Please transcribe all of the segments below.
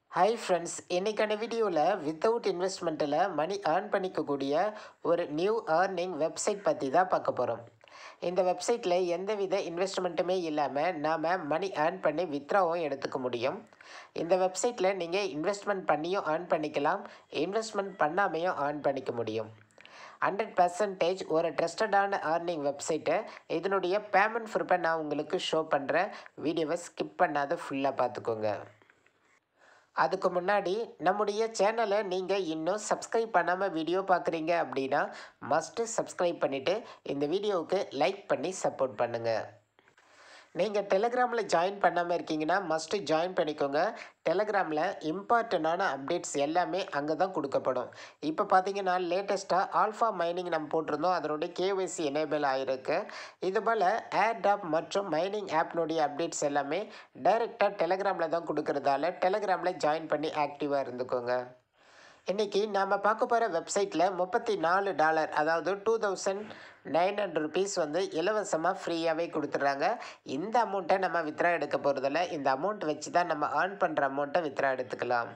hi friends இன்றைக்கான வீடியோவில் without இன்வெஸ்ட்மெண்ட்டில் money earn பண்ணிக்கக்கூடிய ஒரு நியூ ஏர்னிங் வெப்சைட் பற்றி தான் பார்க்க போகிறோம் இந்த வெப்சைட்டில் எந்தவித இன்வெஸ்ட்மெண்ட்டுமே இல்லாமல் நாம் மணி ஏர்ன் பண்ணி வித்ராவும் எடுத்துக்க முடியும் இந்த வெப்சைட்டில் நீங்கள் இன்வெஸ்ட்மெண்ட் பண்ணியும் ஏர்ன் பண்ணிக்கலாம் இன்வெஸ்ட்மெண்ட் பண்ணாமையும் ஏர்ன் பண்ணிக்க முடியும் ஹண்ட்ரட் பர்சன்டேஜ் ஒரு ட்ரஸ்டடான ஏர்னிங் வெப்சைட்டு இதனுடைய பேமெண்ட் ப்ரூஃபை நான் உங்களுக்கு ஷோ பண்ணுறேன் வீடியோவை ஸ்கிப் பண்ணாத ஃபுல்லாக பார்த்துக்கோங்க அதுக்கு முன்னாடி நம்முடைய சேனலை நீங்கள் இன்னும் சப்ஸ்கிரைப் பண்ணாமல் வீடியோ பார்க்குறீங்க அப்படின்னா மஸ்ட்டு சப்ஸ்கிரைப் பண்ணிவிட்டு இந்த வீடியோவுக்கு லைக் பண்ணி சப்போர்ட் பண்ணுங்கள் நீங்கள் டெலகிராமில் ஜாயின் பண்ணாமல் இருக்கீங்கன்னா மஸ்ட்டு ஜாயின் பண்ணிக்கோங்க டெலகிராமில் இம்பார்ட்டண்டான அப்டேட்ஸ் எல்லாமே அங்கே தான் கொடுக்கப்படும் இப்போ பார்த்தீங்கன்னா லேட்டஸ்ட்டாக ஆல்ஃபா மைனிங் நம்ம போட்டிருந்தோம் அதனுடைய கேஒய்சி எனேபிள் ஆகிருக்கு இது போல் ஏர்டாப் மற்றும் மைனிங் ஆப்னுடைய அப்டேட்ஸ் எல்லாமே டைரெக்டாக டெலகிராமில் தான் கொடுக்கறதால டெலகிராமில் ஜாயின் பண்ணி ஆக்டிவாக இருந்துக்கோங்க இன்றைக்கி நாம் பார்க்க போகிற வெப்சைட்டில் முப்பத்தி நாலு டாலர் அதாவது two thousand nine hundred rupees வந்து இலவசமாக ஃப்ரீயாகவே கொடுத்துட்றாங்க இந்த அமௌண்ட்டை நம்ம வித்ரா எடுக்க போகிறதில்ல இந்த அமௌண்ட் வச்சு தான் நம்ம ஏர்ன் பண்ணுற அமௌண்ட்டை வித்ரா எடுத்துக்கலாம்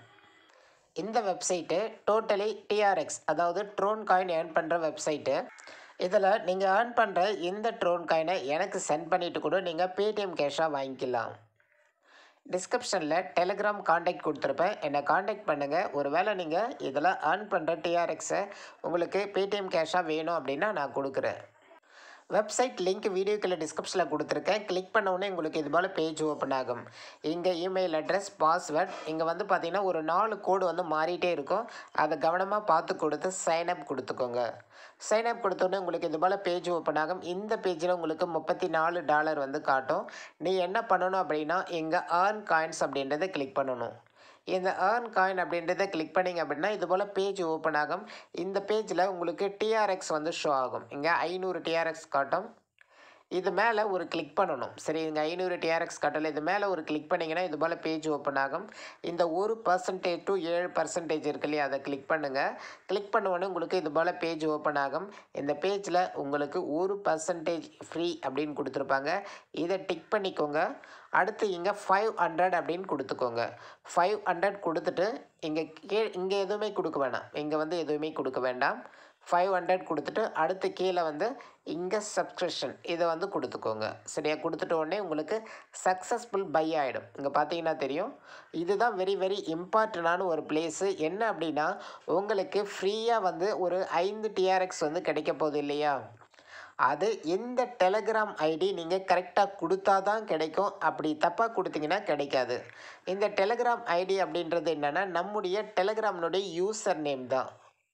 இந்த வெப்சைட்டு டோட்டலி டிஆர்எக்ஸ் அதாவது ட்ரோன் காயின் ஏர்ன் பண்ணுற வெப்சைட்டு இதில் நீங்கள் ஏர்ன் பண்ணுற இந்த ட்ரோன் காயினை எனக்கு சென்ட் பண்ணிவிட்டு கூட நீங்கள் பேடிஎம் கேஷாக வாங்கிக்கலாம் டிஸ்கிரிப்ஷனில் டெலிகிராம் காண்டாக்ட் கொடுத்துருப்பேன் என்னை காண்டாக்ட் பண்ணுங்கள் ஒருவேளை நீங்கள் இதில் ஏர்ன் பண்ணுற டிஆர்எக்ஸை உங்களுக்கு பேடிஎம் கேஷாக வேணும் அப்படின்னா நான் கொடுக்குறேன் வெப்சைட் லிங்க் வீடியோக்கில் டிஸ்கிரிப்ஷனில் கொடுத்துருக்கேன் கிளிக் பண்ண உடனே உங்களுக்கு இது போல் பேஜ் ஓப்பன் ஆகும் இங்கே இமெயில் அட்ரஸ் பாஸ்வேர்ட் இங்கே வந்து பார்த்தீங்கன்னா ஒரு நாலு கோடு வந்து மாறிட்டே இருக்கும் அதை கவனமாக பார்த்து கொடுத்து சைன்அப் கொடுத்துக்கோங்க சைன்அப் கொடுத்தோன்னே உங்களுக்கு இது போல் பேஜ் ஓப்பன் ஆகும் இந்த பேஜில் உங்களுக்கு முப்பத்தி நாலு டாலர் வந்து காட்டும் நீ என்ன பண்ணணும் அப்படின்னா இங்கே ஏர்ன் காயின்ஸ் அப்படின்றத கிளிக் பண்ணணும் இந்த ஏர்ன் காயின் அப்படின்றத கிளிக் பண்ணிங்க அப்படின்னா இது போல் பேஜ் ஓப்பன் ஆகும் இந்த பேஜில் உங்களுக்கு டிஆர்எக்ஸ் வந்து ஷோ ஆகும் இங்கே ஐநூறு டிஆர்எக்ஸ் காட்டும் இது மேலே ஒரு கிளிக் பண்ணணும் சரி இங்கே ஐநூறு டிஆர்எக்ஸ் காட்டல இது மேலே ஒரு கிளிக் பண்ணிங்கன்னா இது போல் பேஜ் ஓப்பன் ஆகும் இந்த ஒரு பர்சன்டேஜ் டு ஏழு பர்சன்டேஜ் இருக்கு இல்லையா அதை கிளிக் பண்ணுங்கள் கிளிக் பண்ண உடனே உங்களுக்கு இது போல் பேஜ் ஓப்பன் ஆகும் இந்த பேஜில் உங்களுக்கு ஒரு பர்சன்டேஜ் ஃப்ரீ அப்படின்னு கொடுத்துருப்பாங்க இதை டிக் பண்ணிக்கோங்க அடுத்து இங்கே ஃபைவ் ஹண்ட்ரட் அப்படின்னு கொடுத்துக்கோங்க ஃபைவ் ஹண்ட்ரட் கொடுத்துட்டு இங்கே கீ இங்கே எதுவுமே கொடுக்க வேணாம் இங்கே வந்து எதுவுமே கொடுக்க வேண்டாம் ஃபைவ் ஹண்ட்ரட் கொடுத்துட்டு அடுத்து கீழே வந்து இங்கே சப்ஸ்கிரிப்ஷன் இதை வந்து கொடுத்துக்கோங்க சரியா கொடுத்துட்ட உடனே உங்களுக்கு சக்ஸஸ்ஃபுல் பை ஆகிடும் இங்கே பார்த்தீங்கன்னா தெரியும் இதுதான் வெரி வெரி இம்பார்ட்டண்டான ஒரு பிளேஸு என்ன அப்படின்னா உங்களுக்கு ஃப்ரீயாக வந்து ஒரு ஐந்து டிஆர்எக்ஸ் வந்து கிடைக்க போகுது இல்லையா அது இந்த டெலகிராம் ஐடி நீங்கள் கரெக்டாக கொடுத்தா தான் கிடைக்கும் அப்படி தப்பாக கொடுத்தீங்கன்னா கிடைக்காது இந்த டெலகிராம் ஐடி அப்படின்றது என்னென்னா நம்முடைய டெலகிராம்னுடைய யூசர் நேம் தான்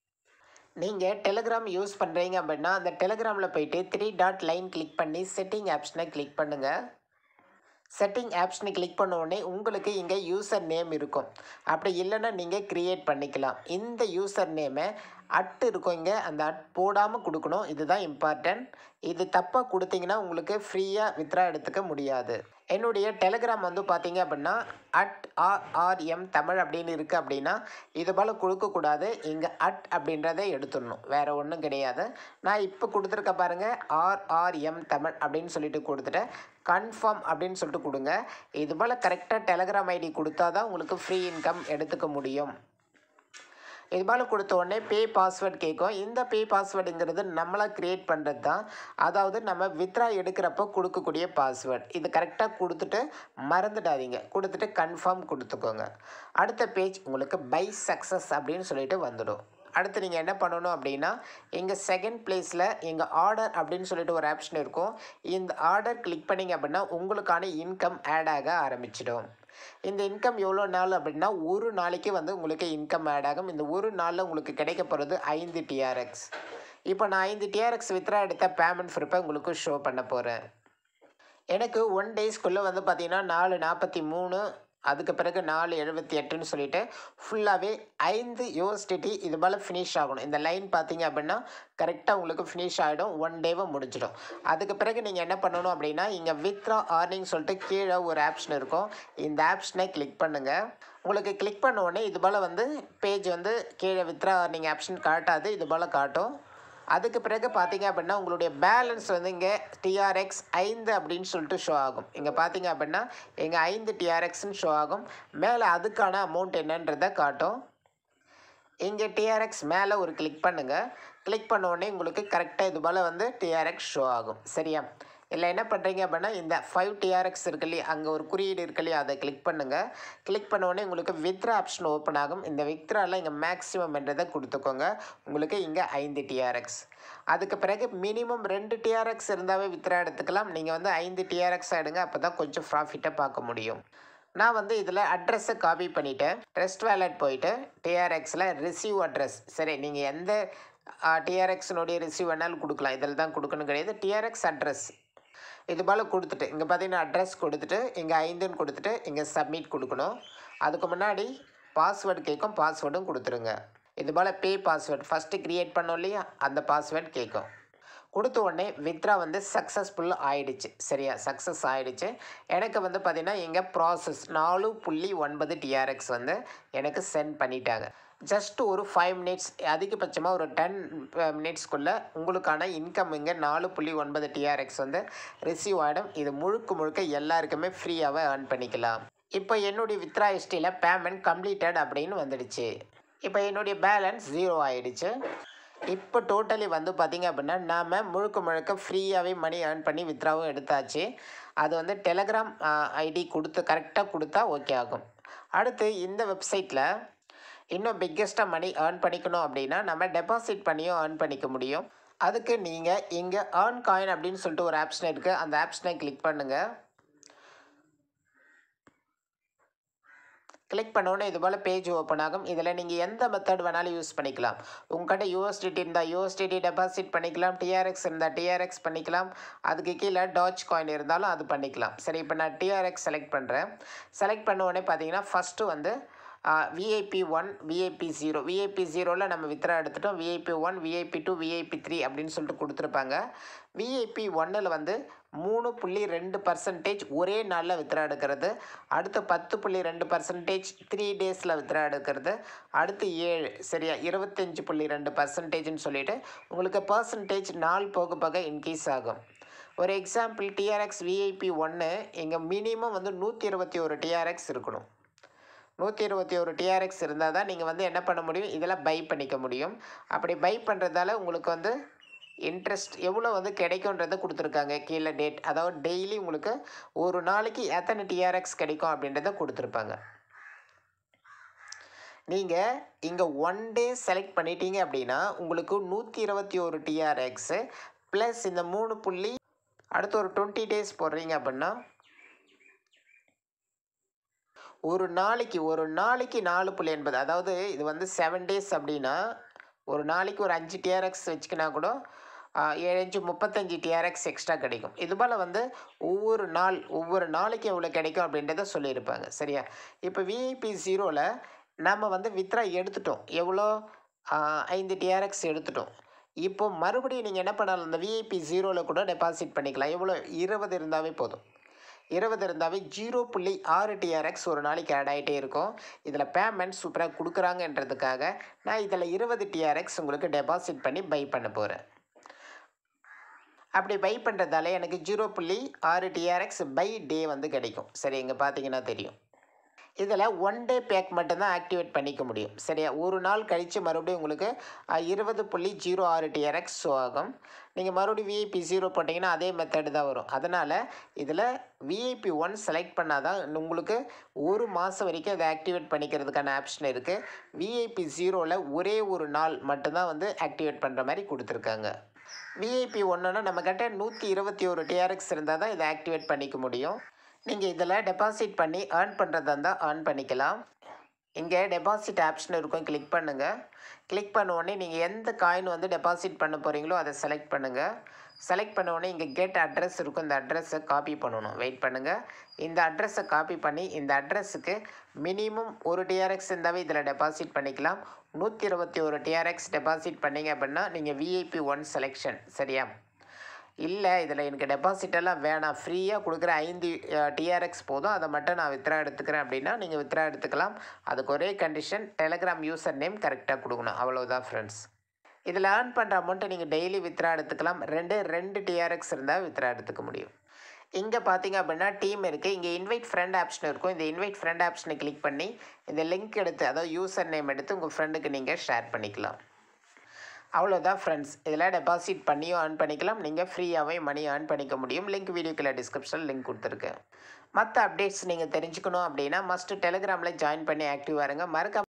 நீங்கள் டெலகிராம் யூஸ் பண்ணுறீங்க அப்படின்னா அந்த டெலகிராமில் போயிட்டு த்ரீ டாட் லைன் கிளிக் பண்ணி செட்டிங் ஆப்ஷனை கிளிக் பண்ணுங்கள் செட்டிங் ஆப்ஷனை கிளிக் பண்ண உடனே உங்களுக்கு இங்கே யூசர் நேம் இருக்கும் அப்படி இல்லைன்னா நீங்கள் க்ரியேட் பண்ணிக்கலாம் இந்த யூசர் நேமை அட் இருக்கும் இங்கே அந்த அட் போடாமல் கொடுக்கணும் இதுதான் இம்பார்ட்டன்ட் இது தப்பாக கொடுத்தீங்கன்னா உங்களுக்கு ஃப்ரீயாக வித்ரா எடுத்துக்க முடியாது என்னுடைய டெலகிராம் வந்து பார்த்தீங்க அப்படின்னா அட் ஆர்ஆர்எம் தமிழ் அப்படின்னு இருக்குது அப்படின்னா இது போல் கொடுக்கக்கூடாது இங்கே அட் அப்படின்றத எடுத்துடணும் வேறு ஒன்றும் கிடையாது நான் இப்போ கொடுத்துருக்க பாருங்கள் ஆர்ஆர்எம் தமிழ் அப்படின்னு சொல்லிட்டு கொடுத்துட்டேன் கன்ஃபார்ம் அப்படின்னு சொல்லிட்டு கொடுங்க இது போல் கரெக்டாக டெலகிராம் ஐடி கொடுத்தா தான் உங்களுக்கு ஃப்ரீ இன்கம் எடுத்துக்க முடியும் இது போல் கொடுத்த உடனே பே பாஸ்வேர்ட் கேட்கும் இந்த பே பாஸ்வேர்டுங்கிறது நம்மளாக க்ரியேட் பண்ணுறது தான் அதாவது நம்ம வித்ரா எடுக்கிறப்போ கொடுக்கக்கூடிய பாஸ்வேர்ட் இது கரெக்டாக கொடுத்துட்டு மறந்துடாதீங்க கொடுத்துட்டு கன்ஃபார்ம் கொடுத்துக்கோங்க அடுத்த பேஜ் உங்களுக்கு பை சக்ஸஸ் அப்படின்னு சொல்லிட்டு வந்துடும் அடுத்து நீங்கள் என்ன பண்ணணும் அப்படின்னா இங்கே செகண்ட் பிளேஸில் இங்கே ஆர்டர் அப்படின்னு சொல்லிட்டு ஒரு ஆப்ஷன் இருக்கும் இந்த ஆர்டர் கிளிக் பண்ணிங்க அப்படின்னா உங்களுக்கான இன்கம் ஆட் ஆக ஆரம்பிச்சிடும் இந்த இன்கம் எவ்வளோ நாள் அப்படின்னா ஒரு நாளைக்கு வந்து உங்களுக்கு இன்கம் ஆட் ஆகும் இந்த ஒரு நாளில் உங்களுக்கு கிடைக்க போகிறது ஐந்து டிஆர்எக்ஸ் இப்போ நான் ஐந்து டிஆர்எக்ஸ் வித்ரா எடுத்த பேமெண்ட் ப்ரூஃபை உங்களுக்கு ஷோ பண்ண போகிறேன் எனக்கு ஒன் டேஸ்க்குள்ளே வந்து பார்த்திங்கன்னா நாலு நாற்பத்தி மூணு அதுக்கு பிறகு நாலு எழுபத்தி எட்டுன்னு சொல்லிட்டு ஃபுல்லாகவே ஐந்து யூஎஸ்டிடி இது போல் ஃபினிஷ் ஆகணும் இந்த லைன் பார்த்தீங்க அப்படின்னா கரெக்டாக உங்களுக்கு ஃபினிஷ் ஆகிடும் ஒன் டேவை முடிச்சிடும் அதுக்கு பிறகு நீங்கள் என்ன பண்ணணும் அப்படின்னா இங்கே வித்ரா ஆர்னிங் சொல்லிட்டு கீழே ஒரு ஆப்ஷன் இருக்கும் இந்த ஆப்ஷனை கிளிக் பண்ணுங்கள் உங்களுக்கு கிளிக் பண்ண உடனே இது போல் வந்து பேஜ் வந்து கீழே வித்ரா ஆர்னிங் ஆப்ஷன் காட்டாது இது போல் காட்டும் அதுக்கு பிறகு பார்த்தீங்க அப்படின்னா உங்களுடைய பேலன்ஸ் வந்து இங்கே டிஆர்எக்ஸ் ஐந்து அப்படின்னு சொல்லிட்டு ஷோ ஆகும் இங்கே பார்த்தீங்க அப்படின்னா இங்கே ஐந்து டிஆர்எக்ஸ்னு ஷோ ஆகும் மேலே அதுக்கான அமௌண்ட் என்னன்றதை காட்டும் இங்கே டிஆர்எக்ஸ் மேலே ஒரு கிளிக் பண்ணுங்கள் கிளிக் பண்ண உடனே உங்களுக்கு கரெக்டாக இது போல் வந்து டிஆர்எக்ஸ் ஷோ ஆகும் சரியா இல்லை என்ன பண்ணுறீங்க அப்படின்னா இந்த ஃபைவ் டிஆர்எக்ஸ் இருக்கு இல்லையா அங்கே ஒரு குறியீடு இருக்கு இல்லையா அதை கிளிக் பண்ணுங்கள் கிளிக் பண்ண உடனே உங்களுக்கு வித்ரா ஆப்ஷன் ஓப்பன் ஆகும் இந்த வித்ராவில் இங்கே மேக்ஸிமம் என்றதை கொடுத்துக்கோங்க உங்களுக்கு இங்கே ஐந்து டிஆர்எக்ஸ் அதுக்கு பிறகு மினிமம் ரெண்டு டிஆர்எக்ஸ் இருந்தாவே வித்ரா எடுத்துக்கலாம் நீங்கள் வந்து ஐந்து டிஆர்எக்ஸ் எடுங்க அப்போ தான் கொஞ்சம் ப்ராஃபிட்டாக பார்க்க முடியும் நான் வந்து இதில் அட்ரஸை காப்பி பண்ணிவிட்டேன் ரெஸ்ட் வேலட் போயிட்டு டிஆர்எக்ஸில் ரிசீவ் அட்ரஸ் சரி நீங்கள் எந்த டிஆர்எக்ஸினுடைய ரிசீவ் வேணாலும் கொடுக்கலாம் இதில் தான் கொடுக்கணும் கிடையாது டிஆர்எக்ஸ் அட்ரஸ் இது போல் கொடுத்துட்டு இங்கே பார்த்தீங்கன்னா அட்ரஸ் கொடுத்துட்டு இங்கே ஐந்துன்னு கொடுத்துட்டு இங்கே சப்மிட் கொடுக்கணும் அதுக்கு முன்னாடி பாஸ்வேர்டு கேட்கும் பாஸ்வேர்டும் கொடுத்துருங்க இது போல் பே பாஸ்வேர்டு ஃபஸ்ட்டு க்ரியேட் பண்ணோம் இல்லையா அந்த பாஸ்வேர்டு கேட்கும் கொடுத்த உடனே வித்ரா வந்து சக்ஸஸ்ஃபுல் ஆயிடுச்சு சரியா சக்ஸஸ் ஆயிடுச்சு எனக்கு வந்து பார்த்திங்கன்னா இங்கே ப்ராசஸ் நாலு புள்ளி ஒன்பது டிஆர்எக்ஸ் வந்து எனக்கு சென்ட் பண்ணிட்டாங்க ஜஸ்ட் ஒரு ஃபைவ் மினிட்ஸ் அதிகபட்சமாக ஒரு டென் மினிட்ஸ்க்குள்ளே உங்களுக்கான இன்கம் இங்கே நாலு புள்ளி ஒன்பது டிஆர்எக்ஸ் வந்து ரிசீவ் ஆகிடும் இது முழுக்க முழுக்க எல்லாருக்குமே ஃப்ரீயாகவே ஏர்ன் பண்ணிக்கலாம் இப்போ என்னுடைய வித்ரா ஹிஸ்ட்ரியில் பேமெண்ட் கம்ப்ளீட்டட் அப்படின்னு வந்துடுச்சு இப்போ என்னுடைய பேலன்ஸ் ஜீரோ ஆயிடுச்சு இப்போ டோட்டலி வந்து பார்த்திங்க அப்படின்னா நாம் முழுக்க முழுக்க ஃப்ரீயாகவே மணி ஏர்ன் பண்ணி வித்ராவும் எடுத்தாச்சு அது வந்து டெலகிராம் ஐடி கொடுத்து கரெக்டாக கொடுத்தா ஓகே ஆகும் அடுத்து இந்த வெப்சைட்டில் இன்னும் பிக்கெஸ்ட்டாக மணி ஏர்ன் பண்ணிக்கணும் அப்படின்னா நம்ம டெபாசிட் பண்ணியும் ஏர்ன் பண்ணிக்க முடியும் அதுக்கு நீங்கள் இங்கே ஏர்ன் காயின் அப்படின்னு சொல்லிட்டு ஒரு ஆப்ஷன் இருக்குது அந்த ஆப்ஷனை கிளிக் பண்ணுங்கள் கிளிக் பண்ணோன்னே இது போல் பேஜ் ஓப்பன் ஆகும் இதில் நீங்கள் எந்த மெத்தட் வேணாலும் யூஸ் பண்ணிக்கலாம் உங்கள்கிட்ட யூஎஸ்டிடி இருந்தால் யூஎஸ்டிடி டெபாசிட் பண்ணிக்கலாம் டிஆர்எக்ஸ் இருந்தால் டிஆர்எக்ஸ் பண்ணிக்கலாம் அதுக்கு கீழே டாச் காயின் இருந்தாலும் அது பண்ணிக்கலாம் சரி இப்போ நான் டிஆர்எக்ஸ் செலக்ட் பண்ணுறேன் செலக்ட் பண்ண உடனே பார்த்தீங்கன்னா ஃபஸ்ட்டு வந்து VIP one VIP zero VIP ஜீரோவில் நம்ம வித்ரா எடுத்துட்டோம் VIP one VIP two VIP three அப்படின்னு சொல்லிட்டு கொடுத்துருப்பாங்க விஐபி ஒன்னில் வந்து மூணு புள்ளி ரெண்டு பர்சன்டேஜ் ஒரே நாளில் வித்ரா எடுக்கிறது அடுத்து பத்து புள்ளி ரெண்டு பர்சன்டேஜ் த்ரீ டேஸில் வித்ரா எடுக்கிறது அடுத்து ஏழு சரியா இருபத்தஞ்சி புள்ளி ரெண்டு பர்சன்டேஜ்னு சொல்லிட்டு உங்களுக்கு பர்சன்டேஜ் நாள் போக போக இன்க்ரீஸ் ஆகும் ஒரு எக்ஸாம்பிள் டிஆர்எக்ஸ் விஐபி ஒன்று இங்கே மினிமம் வந்து நூற்றி இருபத்தி ஒரு டிஆர்எக்ஸ் இருக்கணும் நூற்றி இருபத்தி ஒரு டிஆர்எக்ஸ் இருந்தால் தான் நீங்கள் வந்து என்ன பண்ண முடியும் இதெல்லாம் பை பண்ணிக்க முடியும் அப்படி பை பண்ணுறதால உங்களுக்கு வந்து இன்ட்ரெஸ்ட் எவ்வளோ வந்து கிடைக்குன்றதை கொடுத்துருக்காங்க கீழே டேட் அதாவது டெய்லி உங்களுக்கு ஒரு நாளைக்கு எத்தனை டிஆர்எக்ஸ் கிடைக்கும் அப்படின்றத கொடுத்துருப்பாங்க நீங்கள் இங்கே ஒன் டே செலக்ட் பண்ணிட்டீங்க அப்படின்னா உங்களுக்கு நூற்றி இருபத்தி ஒரு டிஆர்எக்ஸு ப்ளஸ் இந்த மூணு புள்ளி அடுத்து ஒரு டுவெண்ட்டி டேஸ் போடுறீங்க அப்படின்னா ஒரு நாளைக்கு ஒரு நாளைக்கு நாலு புள்ளி எண்பது அதாவது இது வந்து செவன் டேஸ் அப்படின்னா ஒரு நாளைக்கு ஒரு அஞ்சு டிஆர்எக்ஸ் வச்சுக்கினா கூட ஏழு அஞ்சு முப்பத்தஞ்சு டிஆர்எக்ஸ் எக்ஸ்ட்ரா கிடைக்கும் இது போல் வந்து ஒவ்வொரு நாள் ஒவ்வொரு நாளைக்கு எவ்வளோ கிடைக்கும் அப்படின்றத சொல்லியிருப்பாங்க சரியா இப்போ விஐபி ஜீரோவில் நம்ம வந்து வித்ரா எடுத்துட்டோம் எவ்வளோ ஐந்து டிஆர்எக்ஸ் எடுத்துட்டோம் இப்போ மறுபடியும் நீங்கள் என்ன பண்ணலாம் இந்த விஐபி ஜீரோவில் கூட டெபாசிட் பண்ணிக்கலாம் எவ்வளோ இருபது இருந்தாவே போதும் இருபது இருந்தாவே ஜீரோ புள்ளி ஆறு டிஆர்எக்ஸ் ஒரு நாளைக்கு ஆட் ஆகிட்டே இருக்கும் இதில் பேமெண்ட் சூப்பராக கொடுக்குறாங்கன்றதுக்காக நான் இதில் இருபது டிஆர்எக்ஸ் உங்களுக்கு டெபாசிட் பண்ணி பை பண்ண போகிறேன் அப்படி பை பண்ணுறதால எனக்கு ஜீரோ புள்ளி ஆறு டிஆர்எக்ஸ் பை டே வந்து கிடைக்கும் சரி இங்கே பார்த்தீங்கன்னா தெரியும் இதில் ஒன் டே பேக் மட்டும்தான் ஆக்டிவேட் பண்ணிக்க முடியும் சரியா ஒரு நாள் கழித்து மறுபடியும் உங்களுக்கு இருபது புள்ளி ஜீரோ ஆறு டிஆர்எக்ஸ் ஷோ ஆகும் நீங்கள் மறுபடியும் விஐபி ஜீரோ போட்டிங்கன்னா அதே மெத்தடு தான் வரும் அதனால் இதில் விஐபி ஒன் செலக்ட் பண்ணால் தான் உங்களுக்கு ஒரு மாதம் வரைக்கும் அதை ஆக்டிவேட் பண்ணிக்கிறதுக்கான ஆப்ஷன் இருக்குது விஐபி ஜீரோவில் ஒரே ஒரு நாள் மட்டும்தான் வந்து ஆக்டிவேட் பண்ணுற மாதிரி கொடுத்துருக்காங்க விஐபி ஒன்றுனா நம்மக்கிட்ட நூற்றி இருபத்தி ஒரு டிஆர்எக்ஸ் இருந்தால் தான் இதை ஆக்டிவேட் பண்ணிக்க முடியும் நீங்கள் இதில் டெபாசிட் பண்ணி ஏர்ன் பண்ணுறதா இருந்தால் ஏர்ன் பண்ணிக்கலாம் இங்கே டெபாசிட் ஆப்ஷன் இருக்கும் கிளிக் பண்ணுங்கள் கிளிக் பண்ண உடனே நீங்கள் எந்த காயின் வந்து டெபாசிட் பண்ண போகிறீங்களோ அதை செலக்ட் பண்ணுங்கள் செலக்ட் பண்ண உடனே இங்கே கெட் அட்ரஸ் இருக்கும் இந்த அட்ரஸை காப்பி பண்ணணும் வெயிட் பண்ணுங்கள் இந்த அட்ரஸை காப்பி பண்ணி இந்த அட்ரஸுக்கு மினிமம் ஒரு டிஆர்எக்ஸ் இருந்தாவே இதில் டெபாசிட் பண்ணிக்கலாம் நூற்றி இருபத்தி ஒரு டிஆர்எக்ஸ் டெபாசிட் பண்ணிங்க அப்படின்னா நீங்கள் விஐபி ஒன் செலெக்ஷன் சரியா இல்லை இதில் எனக்கு டெபாசிட் எல்லாம் வேணாம் ஃப்ரீயாக கொடுக்குற ஐந்து டிஆர்எக்ஸ் போதும் அதை மட்டும் நான் வித்ரா எடுத்துக்கிறேன் அப்படின்னா நீங்கள் வித்ரா எடுத்துக்கலாம் அதுக்கு ஒரே கண்டிஷன் டெலகிராம் யூசர் நேம் கரெக்டாக கொடுக்கணும் அவ்வளோதான் ஃப்ரெண்ட்ஸ் இதில் ஏர்ன் பண்ணுற அமௌண்ட்டை நீங்கள் டெய்லி வித்ரா எடுத்துக்கலாம் ரெண்டு ரெண்டு டிஆர்எக்ஸ் இருந்தால் வித்ரா எடுத்துக்க முடியும் இங்கே பார்த்தீங்க அப்படின்னா டீம் இருக்குது இங்கே இன்வைட் ஃப்ரெண்ட் ஆப்ஷன் இருக்கும் இந்த இன்வைட் ஃப்ரெண்ட் ஆப்ஷனை கிளிக் பண்ணி இந்த லிங்க் எடுத்து அதாவது யூசர் நேம் எடுத்து உங்கள் ஃப்ரெண்டுக்கு நீங்கள் ஷேர் பண்ணிக்கலாம் அவ்வளோதான் ஃப்ரெண்ட்ஸ் இதில் டெபாசிட் பண்ணியும் ஏர்ன் பண்ணிக்கலாம் நீங்கள் ஃப்ரீயாகவே மணி ஏர்ன் பண்ணிக்க முடியும் லிங்க் வீடியோக்குள்ள டிஸ்கிரிப்ஷனில் லிங்க் கொடுத்துருக்கேன் மற்ற அப்டேட்ஸ் நீங்கள் தெரிஞ்சுக்கணும் அப்படின்னா மஸ்ட்டு டெலிகிராமில் ஜாயின் பண்ணி ஆக்டிவாக இருங்க மறக்காம